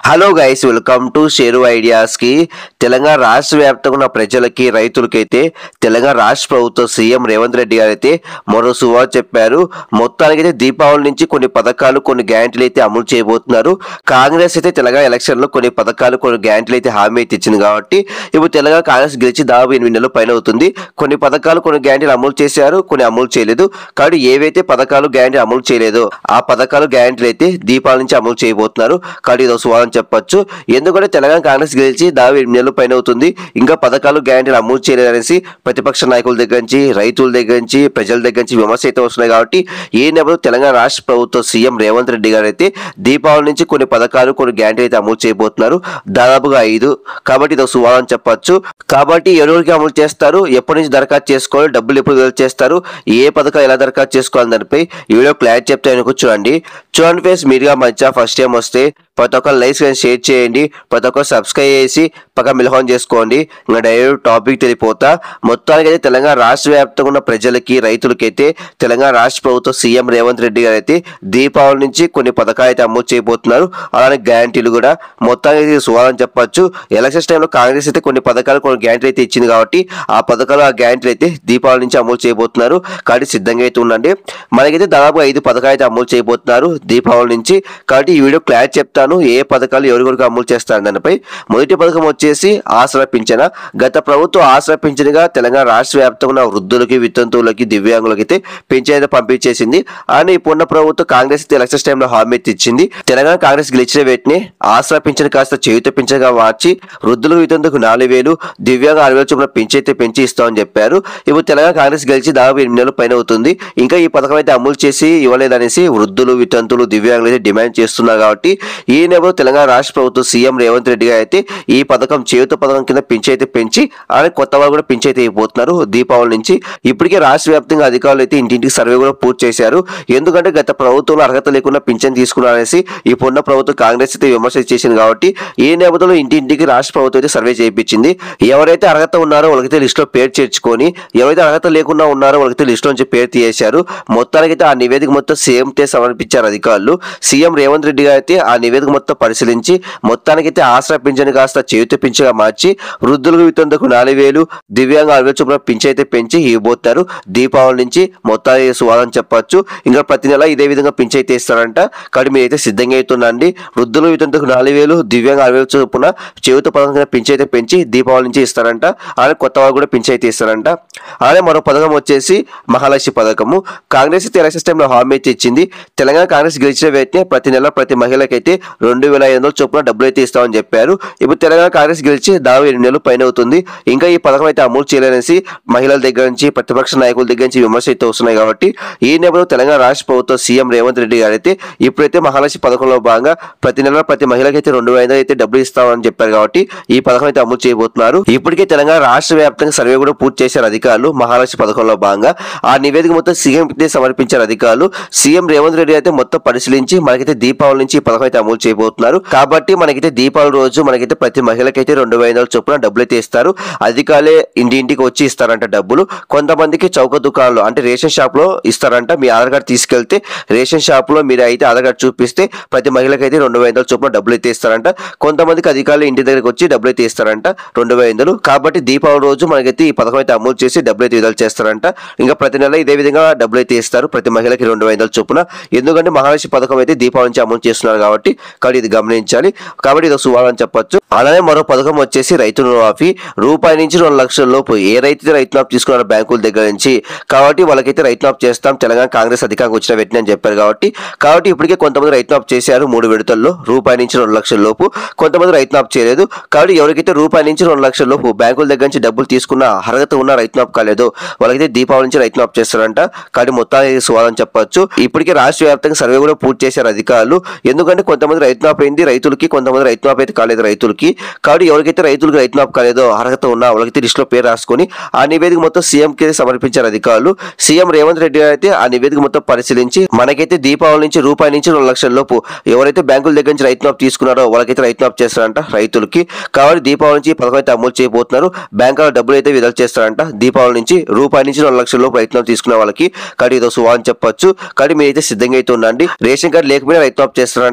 hello guys welcome to Sheru ideas కి తెలంగాణ రాష్ట్ర వ్యాప్తంగా ఉన్న ప్రజలకి రైతులకైతే తెలంగాణ రాష్ట్ర ప్రభుత్వం సీఎం రేవంత్ రెడ్డి గారు అయితే మరో సువా చెప్పారు మొత్తానికైతే దీపావళి నుంచి కొన్ని పథకాలు కొన్ని గ్యారంటీలు అయితే అమలు చేయబోతున్నారు కాంగ్రెస్ అయితే తెలంగాణ ఎలక్షన్ లో కొన్ని పథకాలు కొన్ని గ్యారంటీలు అయితే హామీ అయితే ఇచ్చింది కాబట్టి ఇప్పుడు తెలంగాణ కాంగ్రెస్ గెలిచి దాదాపు ఎనిమిది నెలల పైన అవుతుంది కొన్ని పథకాలు కొన్ని గ్యారంటీలు అమలు చేశారు కొన్ని అమలు చేయలేదు కాబట్టి ఏవైతే పథకాలు గ్యారంటీ అమలు చేయలేదో ఆ పథకాలు గ్యారంటీలు అయితే దీపావళి నుంచి అమలు చేయబోతున్నారు కాబట్టి ఇది సువాదం చెప్పొచ్చు ఎందుకంటే తెలంగాణ కాంగ్రెస్ గెలిచి దాదాపు ఎనిమిది నెలల పైన అవుతుంది ఇంకా పథకాలు గ్యారంటీలు అమలు చేయలేదనేసి ప్రతిపక్ష నాయకుల దగ్గర నుంచి రైతుల దగ్గర నుంచి ప్రజల దగ్గర నుంచి విమర్శ అయితే వస్తున్నాయి కాబట్టి ఈ నేపథ్యంలో తెలంగాణ రాష్ట్ర ప్రభుత్వం సీఎం రేవంత్ రెడ్డి గారు అయితే దీపావళి నుంచి కొన్ని పథకాలు కొన్ని గ్యారంటీలు అయితే అమలు చేయబోతున్నారు దాదాపుగా ఐదు కాబట్టి ఇది సువాదం చెప్పొచ్చు కాబట్టి ఎవరికి అమలు చేస్తారు ఎప్పటి నుంచి దరఖాస్తు చేసుకోవాలి డబ్బులు ఎప్పుడు విడుదల చేస్తారు ఏ పథకాలు ఎలా దరఖాస్తు చేసుకోవాలి దానిపై ఈ వీడియో క్లారిటీ చెప్తే అనుకో చూడండి చూడండి ఫేస్ మీరుగా మంచిగా ఫస్ట్ టైం వస్తే ప్రతి ఒక్కరు లైక్స్ కానీ షేర్ చేయండి ప్రతి ఒక్కరు సబ్స్క్రైబ్ చేసి పక్క మిలహోన్ చేసుకోండి ఇంకా డైరెక్ట్ టాపిక్ తెలిపోతా మొత్తానికి అయితే తెలంగాణ రాష్ట్ర వ్యాప్తంగా ఉన్న ప్రజలకి రైతులకైతే తెలంగాణ రాష్ట్ర ప్రభుత్వం సీఎం రేవంత్ రెడ్డి గారు అయితే దీపావళి నుంచి కొన్ని పథకాలు అయితే అమలు చేయబోతున్నారు అలానే గ్యారంటీలు కూడా మొత్తానికి ఇది సువాదం చెప్పొచ్చు ఎలక్షన్స్ టైంలో కాంగ్రెస్ అయితే కొన్ని పథకాలు కొన్ని గ్యారంటీలు అయితే ఇచ్చింది కాబట్టి ఆ పథకాలు ఆ గ్యారంటీలు అయితే దీపావళి నుంచి అమలు చేయబోతున్నారు కాబట్టి సిద్ధంగా అయితే ఉండండి మనకైతే దాదాపు ఐదు పథకాలు అయితే అమలు చేయబోతున్నారు దీపావళి నుంచి కాబట్టి ఈ వీడియో క్లారిటీ చెప్తాను ఏ పథకాలు ఎవరికొరకు అమలు చేస్తారు దానిపై మొదటి పథకం వచ్చేసి ఆసరా పింఛన గత ప్రభుత్వం ఆసరా పింఛన్గా తెలంగాణ రాష్ట్ర వ్యాప్తంగా ఉన్న వృద్ధులకి వితంతువులకి దివ్యాంగులకి అయితే పింఛన్ అయితే పంపించేసింది అని ఇప్పుడున్న ప్రభుత్వం కాంగ్రెస్ అయితే ఎలక్షన్స్ టైంలో హామీ అయితే ఇచ్చింది తెలంగాణ కాంగ్రెస్ గెలిచిన వెంటనే ఆసరా పింఛన్ కాస్త చేయుత పింఛన్గా మార్చి వృద్ధులకు వితంతుకు నాలుగు వేలు దివ్యాంగ ఆరు వేల చొప్పున పెంచి అయితే పెంచి ఇస్తామని చెప్పారు ఇప్పుడు తెలంగాణ కాంగ్రెస్ గెలిచి దాదాపు ఎనిమిది నెలల పైన అవుతుంది ఇంకా ఈ పథకం అయితే అమలు చేసి ఇవ్వలేదనేసి వృద్ధులు వితంతులు దివ్యాంగులు అయితే డిమాండ్ చేస్తున్నారు కాబట్టి ఈ నేపథ్యంలో తెలంగాణ రాష్ట్ర ప్రభుత్వం సీఎం రేవంత్ రెడ్డి గారు అయితే ఈ పథకం చేయుత పథకం కింద పెంచి అయితే పెంచి అలాగే కొత్త వాళ్ళు కూడా పెంచి అయితే ఇవ్వబోతున్నారు దీపావళి నుంచి ఇప్పటికే రాష్ట్ర వ్యాప్తంగా అధికారులు అయితే ఇంటింటికి సర్వే కూడా పూర్తి చేశారు ఎందుకంటే గత ప్రభుత్వంలో అర్హత లేకుండా పింఛన్ తీసుకున్నారనేసి ఇప్పుడున్న ప్రభుత్వం కాంగ్రెస్ అయితే విమర్శ చేసింది కాబట్టి ఈ నేపథ్యంలో ఇంటింటికి రాష్ట్ర ప్రభుత్వం అయితే సర్వే చేయించింది ఎవరైతే అర్హత ఉన్నారో వాళ్ళకైతే లిస్టులో పేరు చేర్చుకొని ఎవరైతే అర్హత లేకుండా ఉన్నారో వాళ్ళకైతే లిస్టులో నుంచి పేరు తీసేశారు మొత్తానికైతే ఆ నివేదిక మొత్తం సీఎం తే సమర్పించారు అధికారులు సీఎం రేవంత్ రెడ్డి గారు అయితే ఆ నివేదిక మొత్తం పరిశీలించి మొత్తానికైతే ఆసరా పింఛన్ కాస్త చేతి పింఛగా మార్చి వృద్ధులకు వితంతకు నాలుగు వేలు దివ్యాంగ ఆరు వేలు చొప్పున పింఛన్ అయితే పెంచి ఇవ్వబోతారు దీపావళి నుంచి మొత్తానికి సువాదం చెప్పొచ్చు ఇంకా ప్రతి నెల ఇదే విధంగా పింఛన్ అయితే ఇస్తారంట కాబట్టి మీరు అయితే సిద్ధంగా అవుతుండండి వృద్ధులు వితంతకు నాలుగు వేలు దివ్యాంగ ఆరు వేలు చొప్పున చేయుత పథకం కింద పింఛన్ అయితే పెంచి దీపావళి నుంచి ఇస్తారంట అలాగే కొత్త వాళ్ళు కూడా పింఛన్ అయితే ఇస్తారంట అలాగే మరో పథకం వచ్చేసి మహాలక్ష్మి పథకము కాంగ్రెస్ అయితే ఎలక్షన్ టైంలో హామీ అయితే ఇచ్చింది తెలంగాణ కాంగ్రెస్ గెలిచిన వెంటనే ప్రతి నెల ప్రతి మహిళకైతే రెండు వేల ఐదు వందల చొప్పున డబ్బులు అయితే ఇస్తామని చెప్పారు ఇప్పుడు తెలంగాణ కాంగ్రెస్ గెలిచి దాదాపు ఎనిమిది నెలలు పైన అవుతుంది ఇంకా ఈ పథకం అయితే అమలు చేయలేనేసి మహిళల దగ్గర నుంచి ప్రతిపక్ష నాయకుల దగ్గర నుంచి విమర్శ అయితే వస్తున్నాయి కాబట్టి ఈ నేపథ్యంలో తెలంగాణ రాష్ట్ర ప్రభుత్వం సీఎం రేవంత్ రెడ్డి గారు అయితే ఇప్పుడైతే మహాలక్ష్మి పథకంలో భాగంగా ప్రతి నెల ప్రతి మహిళకైతే రెండు వేల ఐదు అయితే డబ్బులు ఇస్తామని చెప్పారు కాబట్టి ఈ పథకం అయితే అమలు చేయబోతున్నారు ఇప్పటికే తెలంగాణ రాష్ట్ర వ్యాప్తంగా సర్వే కూడా పూర్తి చేశారు అధికారులు మహాలక్ష్మి పథకంలో భాగంగా ఆ నివేదిక మొత్తం సీఎం సమర్పించారు అధికారులు సీఎం రేవంత్ రెడ్డి అయితే మొత్తం పరిశీలించి మనకైతే దీపావళి నుంచి ఈ పథకం అయితే అమలు చేయబోతున్నారు కాబట్టి మనకైతే దీపావళి రోజు మనకైతే ప్రతి మహిళకైతే రెండు వేల ఐదు చొప్పున డబ్బులు అయితే ఇస్తారు అధికారులే ఇంటింటికి వచ్చి ఇస్తారంట డబ్బులు కొంతమందికి చౌక దుకాణాలు అంటే రేషన్ షాప్ లో ఇస్తారంట మీ ఆధార్ కార్డు తీసుకెళ్తే రేషన్ షాప్ లో మీరు అయితే ఆధార్ కార్డు చూపిస్తే ప్రతి మహిళకైతే రెండు వేల ఐదు చొప్పున డబ్బులు అయితే ఇస్తారంట కొంతమందికి అధికారులు ఇంటి దగ్గరికి వచ్చి డబ్బులు అయితే ఇస్తారంట రెండు వేల ఐదులు కాబట్టి దీపావళి రోజు మనకైతే ఈ పథకం అయితే అమలు చేసి డబ్బులు అయితే విడుదల చేస్తారంట ఇంకా ప్రతి నెల ఇదే విధంగా డబ్బులు అయితే ఇస్తారు ప్రతి మహిళకి రెండు వేల ఐదు చొప్పున ఎందుకంటే మహాలక్ష్మి పథకం అయితే దీపావళి నుంచి అమలు చేస్తున్నారు కాబట్టి కాబట్టి ఇది గమనించాలి కాబట్టి ఇది సువాలని చెప్పొచ్చు అలానే మరో పథకం వచ్చేసి రైతు రుణమాఫీ రూపాయి నుంచి రెండు లక్షల లోపు ఏ రైతు రైతు మాఫ్ తీసుకున్నారో బ్యాంకుల దగ్గర నుంచి కాబట్టి వాళ్ళకైతే రైతు మాఫ్ చేస్తాం తెలంగాణ కాంగ్రెస్ అధికారంగా వచ్చిన వెంటనే అని చెప్పారు కాబట్టి కాబట్టి ఇప్పటికే కొంతమంది రైతు మాఫ్ చేశారు మూడు విడతల్లో రూపాయి నుంచి రెండు లక్షల లోపు కొంతమంది రైతు మాఫ్ చేయలేదు కాబట్టి ఎవరికైతే రూపాయి నుంచి రెండు లక్షల లోపు బ్యాంకుల దగ్గర నుంచి డబ్బులు తీసుకున్న అర్హత ఉన్న రైతు మాఫ్ కాలేదో వాళ్ళకైతే దీపావళి నుంచి రైతు మాఫ్ చేస్తారంట కాబట్టి మొత్తానికి సువాదం చెప్పొచ్చు ఇప్పటికే రాష్ట్ర వ్యాప్తంగా సర్వే కూడా పూర్తి చేశారు అధికారులు ఎందుకంటే కొంతమంది రైతు మాఫ్ అయింది రైతులకి కొంతమంది రైతు మాఫ్ అయితే కాలేదు రైతులకి కాబట్టి ఎవరికైతే రైతులకు రైతు మాఫ్ కాలేదో అర్హత ఉన్నా వాళ్ళకైతే లిస్టులో పేరు రాసుకొని ఆ నివేదిక మొత్తం సీఎం కి సమర్పించారు అధికారులు సీఎం రేవంత్ రెడ్డి గారు అయితే ఆ నివేదిక మొత్తం పరిశీలించి మనకైతే దీపావళి నుంచి రూపాయి నుంచి రెండు లక్షల లోపు ఎవరైతే బ్యాంకుల దగ్గర నుంచి రైతు మాఫ్ తీసుకున్నారో వాళ్ళకైతే రైతు మాఫ్ చేస్తారంట రైతులకి కాబట్టి దీపావళి నుంచి ఈ పథకం అయితే అమలు చేయబోతున్నారు బ్యాంకుల డబ్బులు అయితే విడుదల చేస్తారంట దీపావళి నుంచి రూపాయి నుంచి రెండు లక్షల లోపు రైతు మాఫ్ తీసుకున్న వాళ్ళకి కాబట్టి ఇదో సువా అని చెప్పొచ్చు కాబట్టి మీరైతే సిద్ధంగా అయితే ఉండండి రేషన్ కార్డు లేకపోయినా రైతు మాఫ్ చేస్తారంట ఎందుకంటే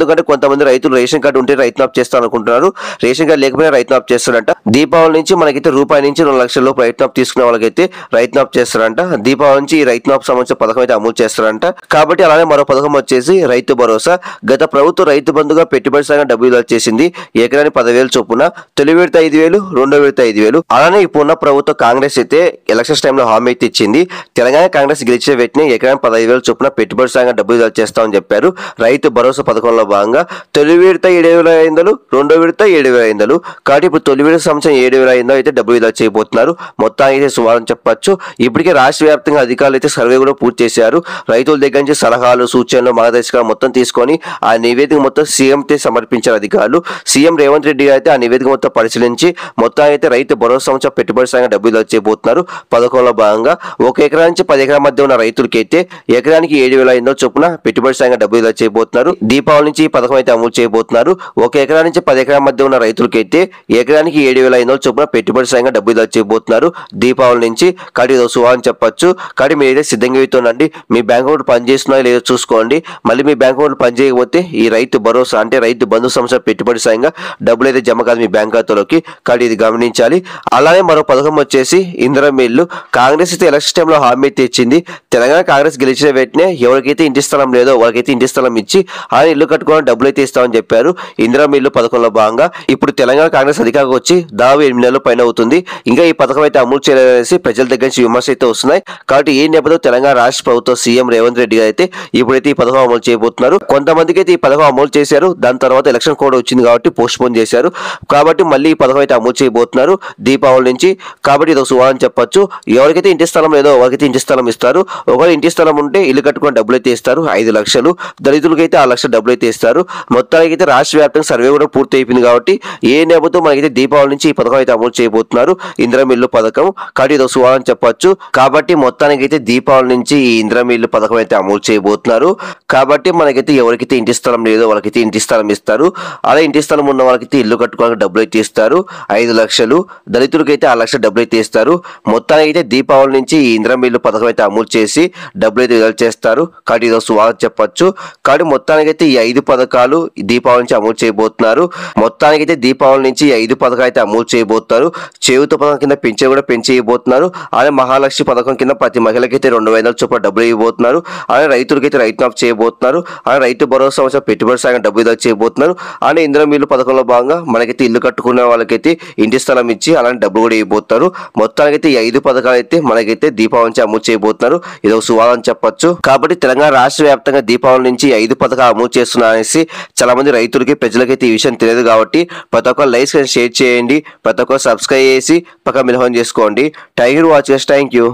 ఎందుకంటే కొంతమంది రైతులు రేషన్ కార్డు ఉంటే రైతు ఆఫ్ చేస్తాను అనుకుంటున్నారు రేషన్ కార్డు లేకపోయినా రైతు ఆఫ్ చేస్తారంట దీపావళి నుంచి మనకైతే రూపాయి నుంచి రెండు లక్షల లోపు రైతు ఆఫ్ తీసుకునే వాళ్ళకైతే రైతు ఆఫ్ చేస్తారంట దీపావళి నుంచి ఈ రైతు ఆఫ్ సంబంధించిన పథకం అయితే అమలు చేస్తారంట కాబట్టి అలానే మరో పథకం వచ్చేసి రైతు భరోసా గత ప్రభుత్వం రైతు బంధుగా పెట్టుబడి సాగం డబ్బులు విడుదల చేసింది ఎకరానికి పదివేలు చొప్పున తొలి విడత ఐదు వేలు రెండో విడత ఐదు వేలు అలానే ఇప్పుడున్న ప్రభుత్వం కాంగ్రెస్ అయితే ఎలక్షన్స్ టైంలో హామీ అయితే ఇచ్చింది తెలంగాణ కాంగ్రెస్ గెలిచిన వెంటనే ఎకరానికి పదహైదు వేలు చొప్పున పెట్టుబడి సాగం డబ్బులు విడుదల చేస్తామని చెప్పారు రైతు భరోసా పథకంలో భాగంగా తొలి విడత ఏడు వేల ఐదు వందలు రెండో విడత ఏడు వేల ఐదు వందలు కాబట్టి ఇప్పుడు తొలి విడత సంవత్సరం ఏడు వేల ఐదు వందలు అయితే డబ్బులు విడుదల చేయబోతున్నారు మొత్తానికి అయితే సుమారు చెప్పొచ్చు ఇప్పటికే రాష్ట్ర వ్యాప్తంగా అధికారులు అయితే సర్వే కూడా పూర్తి చేశారు రైతుల దగ్గర నుంచి సలహాలు సూచనలు మార్గదర్శకాలు మొత్తం తీసుకొని ఆ నివేదిక మొత్తం సీఎం తే సమర్పించారు అధికారులు సీఎం రేవంత్ రెడ్డి అయితే ఆ నివేదిక మొత్తం పరిశీలించి మొత్తం అయితే రైతు భరోసా సంవత్సరం పెట్టుబడి సాగం డబ్బులు విడుదల చేయబోతున్నారు పథకంలో భాగంగా ఒక ఎకరా నుంచి పది ఎకరాల మధ్య ఉన్న రైతులకి అయితే ఎకరానికి ఏడు వేల ఐదు వందల చొప్పున పెట్టుబడి సాగం డబ్బులు విడుదల చేయబోతున్నారు దీపావళి నుంచి ఈ పథకం అయితే అమలు చేయబోతున్నారు ఒక ఎకరా నుంచి పది ఎకరాల మధ్య ఉన్న రైతులకి అయితే ఎకరానికి ఏడు వేల ఐదు వందల చొప్పున పెట్టుబడి సాగంగా డబ్బులు విడుదల చేయబోతున్నారు దీపావళి నుంచి కాబట్టి ఇది సువా అని చెప్పొచ్చు కాబట్టి మీరు అయితే సిద్ధంగా అవుతుండండి మీ బ్యాంక్ అకౌంట్ పనిచేస్తున్నా లేదో చూసుకోండి మళ్ళీ మీ బ్యాంక్ అకౌంట్ పనిచేయకపోతే ఈ రైతు భరోసా అంటే రైతు బంధు సంస్థ పెట్టుబడి సాయంగా డబ్బులు అయితే జమ కాదు మీ బ్యాంక్ ఖాతాలోకి కాబట్టి ఇది గమనించాలి అలానే మరో పథకం వచ్చేసి ఇందిరా మిల్లు కాంగ్రెస్ అయితే ఎలక్షన్ టైంలో హామీ అయితే ఇచ్చింది తెలంగాణ కాంగ్రెస్ గెలిచిన వెంటనే ఎవరికైతే ఇంటి స్థలం లేదో వాళ్ళకైతే ఇంటి స్థలం ఇచ్చి ఆ ఇల్లు కట్టుకోవడం డబ్బులు అయితే ఇస్తామని చెప్పారు ఇందిరా మిల్లు పథకంలో భాగంగా ఇప్పుడు తెలంగాణ కాంగ్రెస్ అధికారికి వచ్చి దాదాపు ఎనిమిది నెలల పైన అవుతుంది ఇంకా ఈ పథకం అయితే అమలు చేయలేదనేసి ప్రజల దగ్గర నుంచి విమర్శ అయితే వస్తున్నాయి కాబట్టి ఈ నేపథ్యంలో తెలంగాణ రాష్ట్ర ప్రభుత్వం సీఎం రేవంత్ రెడ్డి గారు అయితే ఇప్పుడైతే ఈ పథకం అమలు చేయబోతున్నారు కొంతమందికి అయితే ఈ పథకం అమలు చేశారు దాని తర్వాత ఎలక్షన్ కోడ్ వచ్చింది కాబట్టి పోస్ట్ పోన్ చేశారు కాబట్టి మళ్ళీ ఈ పథకం అయితే అమలు చేయబోతున్నారు దీపావళి నుంచి కాబట్టి ఇది ఒక సువా అని చెప్పొచ్చు ఎవరికైతే ఇంటి స్థలం లేదో వాళ్ళకైతే ఇంటి స్థలం ఇస్తారు ఒకవేళ ఇంటి స్థలం ఉంటే ఇల్లు కట్టుకుని డబ్బులు అయితే ఇస్తారు ఐదు లక్షలు దళితులకైతే ఆరు లక్షలు డబ్బులు అయితే ఇస్తారు మొత్తానికి అయితే రాష్ట్ర వ్యాప్తంగా సర్వే కూడా పూర్తి అయిపోయింది కాబట్టి ఏ నేపథ్యం మనకైతే దీపావళి నుంచి ఈ పథకం అయితే అమలు చేయబోతున్నారు ఇందిరా మిల్లు పథకం కాబట్టి ఇది ఒక సువా అని చెప్పొచ్చు కాబట్టి మొత్తానికి అయితే దీపావళి నుంచి ఈ ఇందిరా మిల్లు పథకం అయితే అమలు చేయబోతున్నారు కాబట్టి మనకైతే ఎవరికైతే ఇంటి స్థలం లేదో వాళ్ళకైతే ఇంటి స్థలం ఇస్తారు అలా ఇంటి స్థలం ఉన్న వాళ్ళకైతే ఇల్లు కట్టుకోవడానికి డబ్బులు అయితే ఇస్తారు ఐదు లక్షలు దళితులకైతే ఆరు లక్షలు డబ్బులు అయితే ఇస్తారు మొత్తానికి అయితే దీపావళి నుంచి ఈ ఇందిరా మిల్లు పథకం అయితే అమలు చేసి డబ్బులు అయితే విడుదల చేస్తారు కాబట్టి ఇది ఒక స్వాగతం చెప్పొచ్చు కాబట్టి మొత్తానికి అయితే ఈ ఐదు పథకాలు ఈ దీపావళి నుంచి అమలు చేయబోతున్నారు మొత్తానికి అయితే దీపావళి నుంచి ఈ ఐదు పథకాలు అయితే అమలు చేయబోతున్నారు చేయుత పథకం కింద పెంచే కూడా పెంచి ఇవ్వబోతున్నారు అలాగే మహాలక్ష్మి పథకం కింద ప్రతి మహిళకైతే రెండు వేల చొప్పున డబ్బులు ఇవ్వబోతున్నారు అలాగే రైతులకైతే రైతు ఆఫ్ చేయబోతున్నారు అలాగే రైతు భరోసా సంవత్సరం పెట్టుబడి సాగం డబ్బు విడుదల చేయబోతున్నారు అలాగే ఇందిరా మిల్లు పథకంలో భాగంగా మనకైతే ఇల్లు కట్టుకునే వాళ్ళకైతే ఇంటి స్థలం ఇచ్చి అలాంటి డబ్బులు కూడా ఇవ్వబోతున్నారు మొత్తానికైతే ఈ ఐదు పథకాలు అయితే మనకైతే దీపావళి నుంచి అమలు చేయబోతున్నారు ఇది ఒక సువాదం చెప్పొచ్చు కాబట్టి తెలంగాణ రాష్ట్ర వ్యాప్తంగా దీపావళి నుంచి ఈ ఐదు పథకాలు అమలు చేస్తున్నారు అనేసి చాలా మంది రైతులకి ప్రజలకైతే ఈ విషయం తెలియదు కాబట్టి ప్రతి ఒక్క లైక్స్ షేర్ చేయండి ప్రతి ఒక్క సబ్స్క్రైబ్ చేసి పక్క మిలహం చేసుకోండి thank you watch thank you